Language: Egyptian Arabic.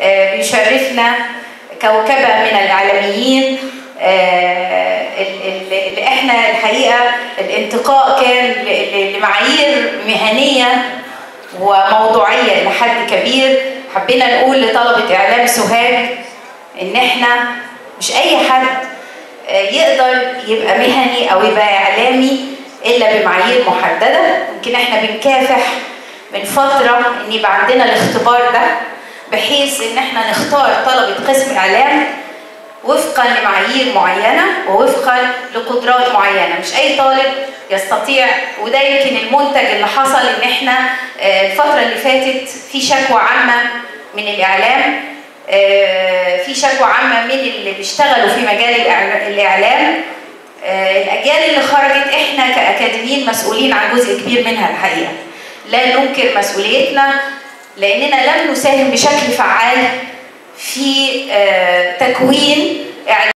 آه، بيشرفنا كوكبة من الإعلاميين آه، ال- ال- اللي احنا الحقيقة الانتقاء كان ل- ل- لمعايير مهنية وموضوعية إلى حد كبير حبينا نقول لطلبة إعلام سوهاج إن احنا مش أي حد آه، يقدر يبقى مهني أو يبقى إعلامي إلا بمعايير محددة يمكن احنا بنكافح من فترة إن يبقى عندنا الاختبار ده بحيث إن احنا نختار طلبة قسم إعلام وفقا لمعايير معينة ووفقا لقدرات معينة مش أي طالب يستطيع وده يمكن المنتج اللي حصل إن إحنا آه، الفترة اللي فاتت في شكوى عامة من الإعلام آه، في شكوى عامة من اللي بيشتغلوا في مجال الإعلا- الإعلام آه، الأجيال اللي خرجت إحنا كأكاديميين مسؤولين عن جزء كبير منها الحقيقة لا ننكر مسؤوليتنا لأننا لم نساهم بشكل فعال في آه، تكوين إعلام